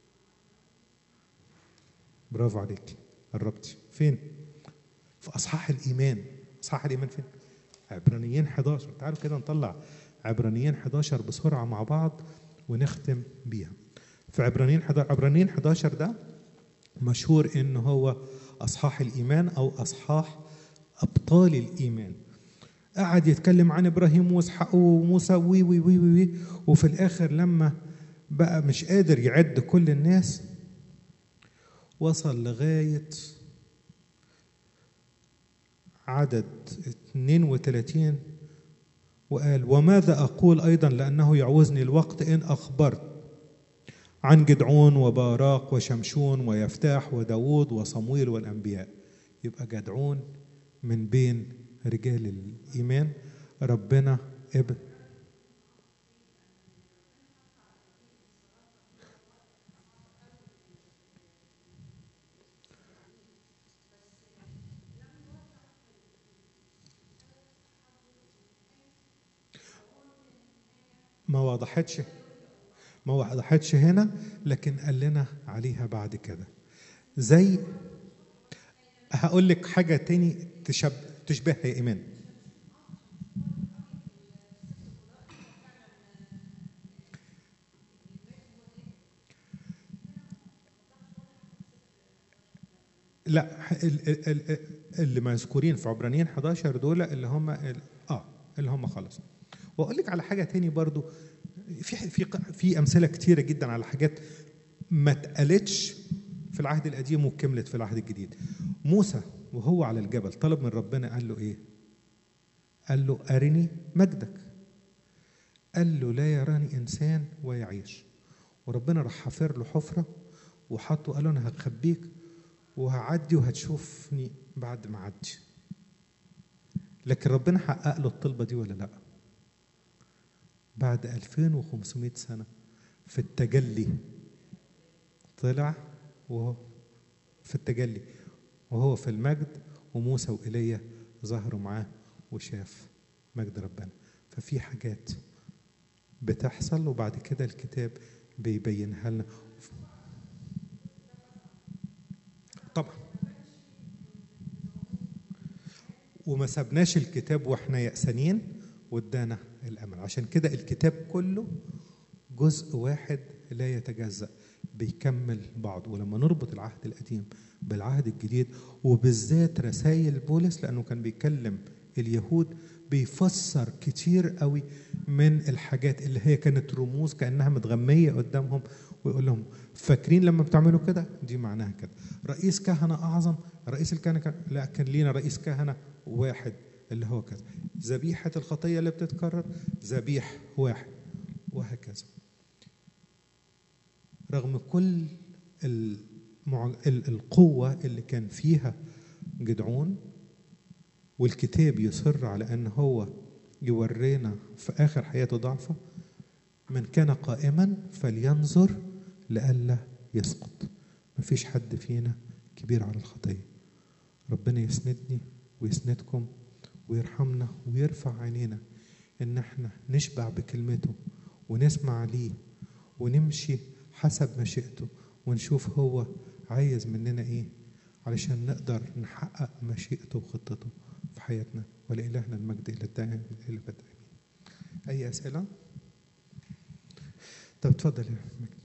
برافو عليك قربتي فين في اصحاح الايمان اصحاح الايمان فين عبرانيين 11 تعالوا كده نطلع عبرانيين 11 بسرعه مع بعض ونختم بيها في عبرانيين 11 عبرانيين 11 ده مشهور ان هو اصحاح الايمان او اصحاح ابطال الايمان قعد يتكلم عن ابراهيم واسحاق وموسى وي وي وي وي وفي الاخر لما بقى مش قادر يعد كل الناس وصل لغايه عدد 32 وقال وماذا أقول أيضا لأنه يعوزني الوقت إن أخبرت عن جدعون وباراق وشمشون ويفتاح وداود وصمويل والأنبياء يبقى جدعون من بين رجال الإيمان ربنا ابن ما وضحتش ما وضحتش هنا لكن قال لنا عليها بعد كده زي هقول لك حاجة تاني تشب تشبهها يا إيمان لا ال- ال- ال- اللي مذكورين في عبرانيين 11 دول اللي هم ال- اه اللي هم خلاص واقول لك على حاجه تاني برضو في في في امثله كتيره جدا على حاجات ما اتقالتش في العهد القديم وكملت في العهد الجديد موسى وهو على الجبل طلب من ربنا قال له ايه قال له ارني مجدك قال له لا يراني انسان ويعيش وربنا راح حفر له حفره وحطه قال له انا هخبيك وهعدي وهتشوفني بعد ما اعدي لكن ربنا حقق له الطلبه دي ولا لا بعد 2500 سنه في التجلي طلع وهو في التجلي وهو في المجد وموسى وإيليا ظهروا معاه وشاف مجد ربنا ففي حاجات بتحصل وبعد كده الكتاب بيبينها لنا طبعا وما سبناش الكتاب واحنا يأسانين وادانا الامل عشان كده الكتاب كله جزء واحد لا يتجزأ بيكمل بعض ولما نربط العهد القديم بالعهد الجديد وبالذات رسائل بولس لانه كان بيكلم اليهود بيفسر كتير قوي من الحاجات اللي هي كانت رموز كانها متغميه قدامهم ويقول لهم فاكرين لما بتعملوا كده دي معناها كده رئيس كهنه اعظم رئيس الكهنه كان لا كان لينا رئيس كهنه واحد اللي هو كذا ذبيحه الخطيه اللي بتتكرر ذبيح واحد وهكذا رغم كل المع... ال- القوة اللي كان فيها جدعون والكتاب يصر على أن هو يورينا في آخر حياته ضعفه من كان قائما فلينظر لئلا يسقط مفيش حد فينا كبير على الخطية ربنا يسندني ويسندكم ويرحمنا ويرفع عينينا ان احنا نشبع بكلمته ونسمع ليه ونمشي حسب مشيئته ونشوف هو عايز مننا ايه علشان نقدر نحقق مشيئته وخطته في حياتنا ولإلهنا المجد إلى الدائم إلى الأبد آمين. أي أسئلة؟ طب اتفضل يا مجد.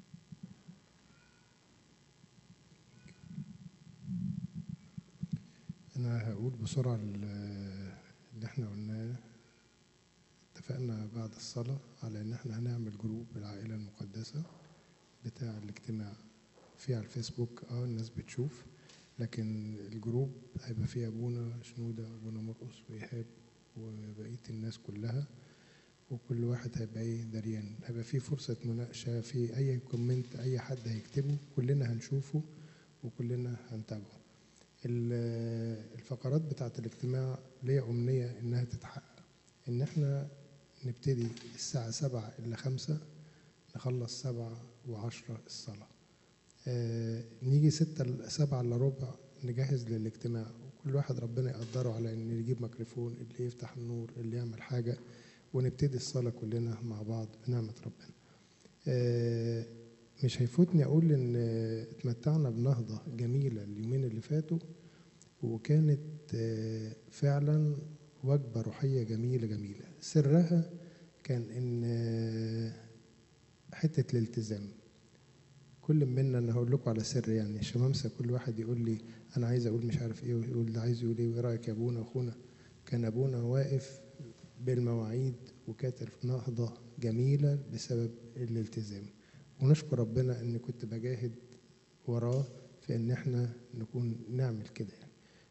أنا هقول بسرعة ال- اللي احنا قلناه اتفقنا بعد الصلاة على إن احنا هنعمل جروب العائلة المقدسة بتاع الاجتماع فيه على الفيسبوك اه الناس بتشوف لكن الجروب هيبقى فيه أبونا شنودة أبونا مرقص وإيهاب وبقية الناس كلها وكل واحد هيبقى ايه دريان هيبقى فيه فرصة مناقشة في أي كومنت أي حد هيكتبه كلنا هنشوفه وكلنا هنتابعه ال- الفقرات بتاعت الاجتماع ليا أمنية إنها تتحقق إن إحنا نبتدي الساعة سبعة إلا خمسة نخلص سبعة وعشرة الصلاة آه، نيجي ستة ل- سبعة إلا ربع نجهز للاجتماع وكل واحد ربنا يقدره على إن يجيب ميكروفون اللي يفتح النور اللي يعمل حاجة ونبتدي الصلاة كلنا مع بعض بنعمة ربنا آه، مش هيفوتني أقول إن آه، اتمتعنا بنهضة جميلة اليومين اللي فاتوا وكانت آه، فعلا وجبة روحية جميلة جميلة سرها كان إن آه، حتة الالتزام كل منا انا هقول لكم على سر يعني شمامسه كل واحد يقول لي انا عايز اقول مش عارف ايه ويقول ده عايز يقول ايه وايه رايك يا ابونا واخونا كان ابونا واقف بالمواعيد وكاتب نهضه جميله بسبب الالتزام ونشكر ربنا ان كنت بجاهد وراه في ان احنا نكون نعمل كده يعني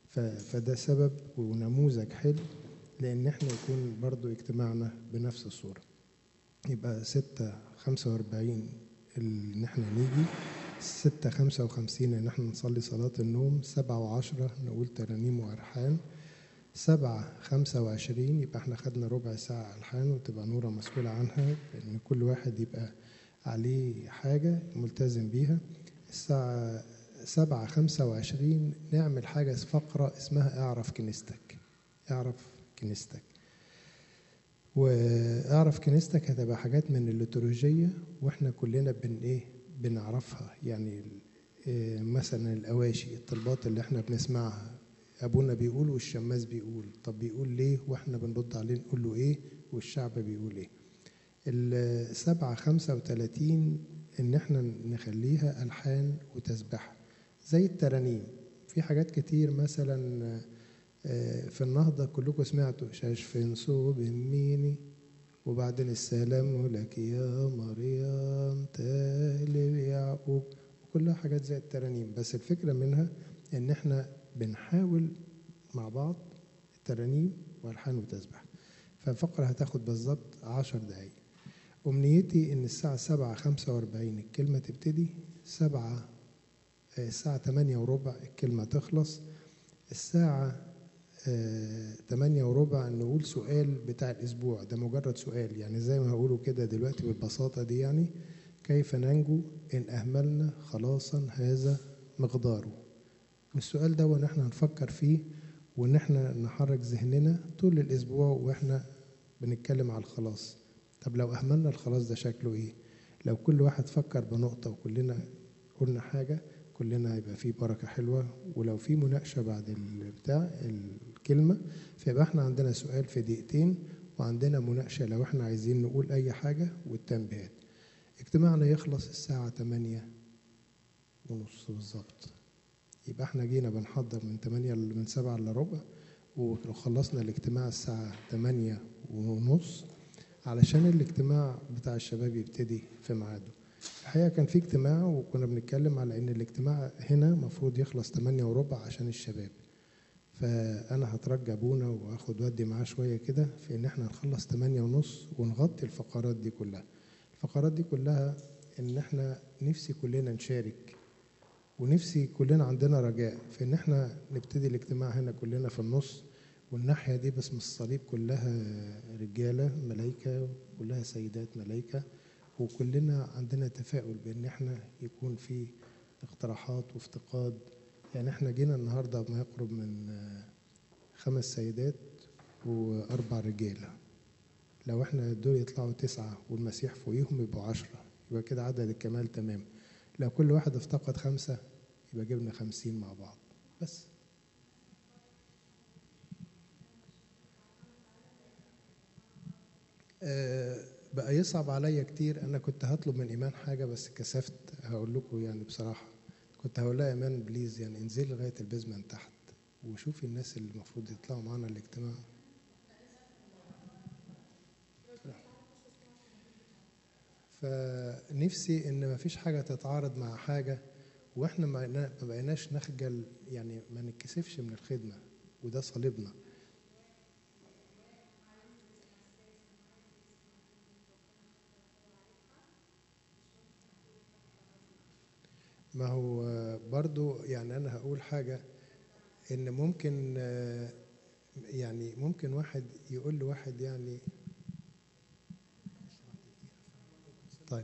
ف- فده سبب ونموذج حلو لان احنا يكون برضو اجتماعنا بنفس الصورة يبقى ستة خمسة وأربعين ان احنا نيجي ستة خمسة وخمسين ان احنا نصلي صلاة النوم سبعة وعشرة نقول ترانيم وألحان سبعة خمسة وعشرين يبقى احنا خدنا ربع ساعة ألحان وتبقى نورة مسؤولة عنها إن كل واحد يبقى عليه حاجة ملتزم بيها الساعة سبعة خمسة وعشرين نعمل حاجة فقرة اسمها اعرف كنيستك اعرف كنيستك واعرف كنيستك هتبقى حاجات من الليتورجية واحنا كلنا بن ايه بنعرفها يعني إيه مثلا الأواشي الطلبات اللي احنا بنسمعها أبونا بيقول والشماس بيقول طب بيقول ليه واحنا بنرد عليه نقول له ايه والشعب بيقول ايه السبعة خمسة وتلاتين إن إحنا نخليها ألحان وتسبحة زي الترانيم في حاجات كتير مثلا آه، في النهضة كلكم سمعتوا شاش صوب ميني وبعدين السلام لك يا مريم تالب يعقوب كلها حاجات زي الترانيم بس الفكرة منها إن إحنا بنحاول مع بعض الترانيم والحان وتسبح فالفقرة هتاخد بالظبط عشر دقايق أمنيتي إن الساعة سبعة خمسة وأربعين الكلمة تبتدي سبعة آه، الساعة تمانية وربع الكلمة تخلص الساعة آه، تمانية وربع نقول سؤال بتاع الأسبوع ده مجرد سؤال يعني زي ما هقوله كده دلوقتي بالبساطة دي يعني كيف ننجو إن أهملنا خلاصا هذا مقداره والسؤال ده وإن احنا هنفكر فيه وإن احنا نحرك ذهننا طول الأسبوع وإحنا بنتكلم على الخلاص طب لو أهملنا الخلاص ده شكله إيه؟ لو كل واحد فكر بنقطة وكلنا قلنا حاجة كلنا هيبقى فيه بركة حلوة ولو في مناقشة بعد البتاع الكلمة فيبقى احنا عندنا سؤال في دقيقتين وعندنا مناقشة لو احنا عايزين نقول أي حاجة والتنبيهات اجتماعنا يخلص الساعة 8 ونص بالظبط يبقى احنا جينا بنحضر من 8 ل- من 7 الا ربع ولو خلصنا الاجتماع الساعة 8 ونص علشان الاجتماع بتاع الشباب يبتدي في ميعاده الحقيقة كان في اجتماع وكنا بنتكلم على ان الاجتماع هنا مفروض يخلص 8 وربع عشان الشباب فانا هترجى ابونا واخد ودي معاه شويه كده في ان احنا نخلص 8 ونص ونغطي الفقرات دي كلها الفقرات دي كلها ان احنا نفسي كلنا نشارك ونفسي كلنا عندنا رجاء في ان احنا نبتدي الاجتماع هنا كلنا في النص والناحيه دي باسم الصليب كلها رجاله ملائكه كلها سيدات ملائكه وكلنا عندنا تفاؤل بان احنا يكون في اقتراحات وافتقاد يعني احنا جينا النهارده ما يقرب من آه، خمس سيدات واربع رجاله لو احنا دول يطلعوا تسعه والمسيح فوقيهم يبقوا عشره يبقى كده عدد الكمال تمام لو كل واحد افتقد خمسه يبقى جبنا خمسين مع بعض بس آه، بقى يصعب عليا كتير انا كنت هطلب من ايمان حاجه بس كسفت هقول لكم يعني بصراحه كنت هقول لها ايمان بليز يعني انزلي لغايه البيزمنت تحت وشوفي الناس اللي المفروض يطلعوا معانا الاجتماع فنفسي ان ما فيش حاجه تتعارض مع حاجه واحنا ما ما بقيناش نخجل يعني ما نتكسفش من الخدمه وده صليبنا ما هو آه، برضو يعني أنا هقول حاجة إن ممكن آه، يعني ممكن واحد يقول لواحد يعني طيب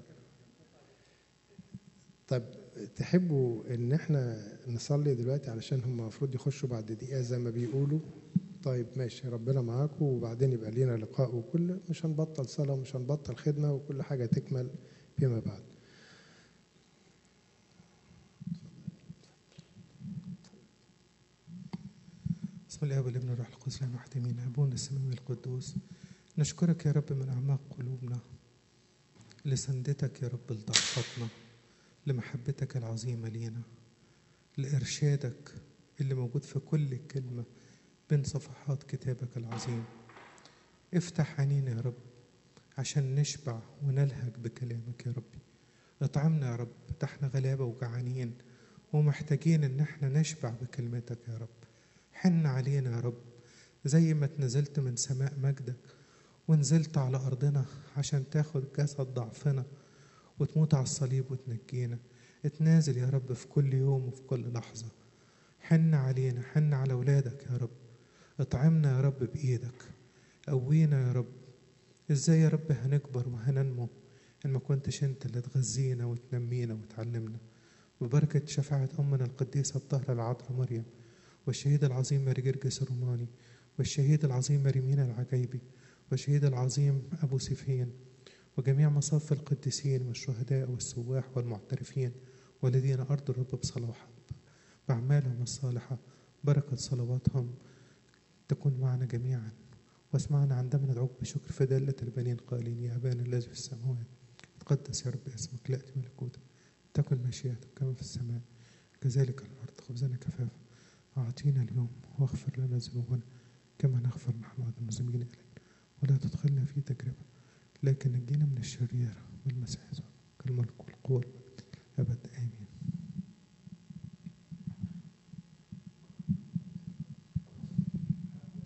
طيب تحبوا إن إحنا نصلي دلوقتي علشان هم المفروض يخشوا بعد دقيقة زي ما بيقولوا طيب ماشي ربنا معاكم وبعدين يبقى لينا لقاء وكل مش هنبطل صلاة ومش هنبطل خدمة وكل حاجة تكمل فيما بعد بسم الله والابن والروح القدس لا محتمين ابونا السماوي القدوس نشكرك يا رب من اعماق قلوبنا لسندتك يا رب لضعفتنا لمحبتك العظيمه لينا لارشادك اللي موجود في كل كلمه بين صفحات كتابك العظيم افتح عينينا يا رب عشان نشبع ونلهج بكلامك يا ربي اطعمنا يا رب ده احنا غلابه وجعانين ومحتاجين ان احنا نشبع بكلمتك يا رب حن علينا يا رب زي ما اتنزلت من سماء مجدك ونزلت على أرضنا عشان تاخد جسد ضعفنا وتموت على الصليب وتنجينا اتنازل يا رب في كل يوم وفي كل لحظة حن علينا حن على ولادك يا رب اطعمنا يا رب بإيدك قوينا يا رب ازاي يا رب هنكبر وهننمو ان ما كنتش انت اللي تغذينا وتنمينا وتعلمنا ببركة شفاعة أمنا القديسة الطاهرة العذراء مريم والشهيد العظيم ماري جرجس الروماني والشهيد العظيم مريمينا العجيبي والشهيد العظيم أبو سيفين وجميع مصاف القديسين والشهداء والسواح والمعترفين والذين أرضوا الرب بصلاح بأعمالهم الصالحة بركة صلواتهم تكون معنا جميعا واسمعنا عندما ندعوك بشكر في دالة البنين قائلين يا أبانا الذي في السماوات تقدس يا رب اسمك لأتي ملكوتك تكن مشيئتك كما في السماء كذلك على الأرض خبزنا كفافا أعطينا اليوم واغفر لنا ذنوبنا كما نغفر نحن أيضا المذنبين إلينا ولا تدخلنا في تجربة لكن نجينا من الشرير والمسيح يسوع الملك والقوة والمجد أبد آمين